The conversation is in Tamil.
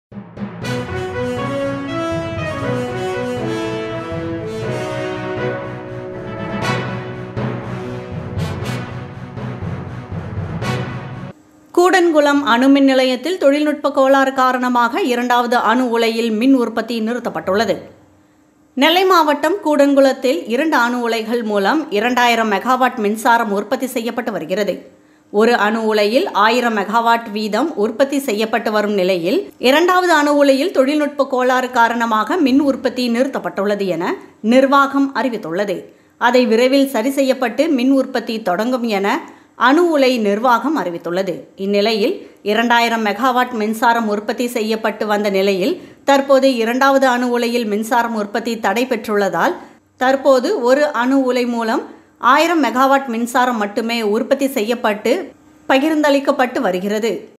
கூடன்குளம் அணுமின் நிலையத்தில் தொழில்நுட்ப கோளாறு காரணமாக இரண்டாவது அணு உலையில் மின் உற்பத்தி நிறுத்தப்பட்டுள்ளது நெல்லை மாவட்டம் கூடன்குளத்தில் இரண்டு அணு உலைகள் மூலம் இரண்டாயிரம் மெகாவாட் மின்சாரம் உற்பத்தி செய்யப்பட்டு வருகிறது ஒரு அணு உலையில் ஆயிரம் மெகாவாட் வீதம் உற்பத்தி செய்யப்பட்டு வரும் நிலையில் இரண்டாவது அணு உலையில் தொழில்நுட்ப கோளாறு காரணமாக மின் உற்பத்தி நிறுத்தப்பட்டுள்ளது என நிர்வாகம் அறிவித்துள்ளது அதை விரைவில் சரி செய்யப்பட்டு மின் உற்பத்தி தொடங்கும் என அணு உலை நிர்வாகம் அறிவித்துள்ளது இந்நிலையில் இரண்டாயிரம் மெகாவாட் மின்சாரம் உற்பத்தி செய்யப்பட்டு வந்த நிலையில் தற்போது இரண்டாவது அணு உலையில் மின்சாரம் உற்பத்தி தடை பெற்றுள்ளதால் தற்போது ஒரு அணு உலை மூலம் ஆயிரம் மெகாவாட் மின்சாரம் மட்டுமே உற்பத்தி செய்யப்பட்டு பகிர்ந்தளிக்கப்பட்டு வருகிறது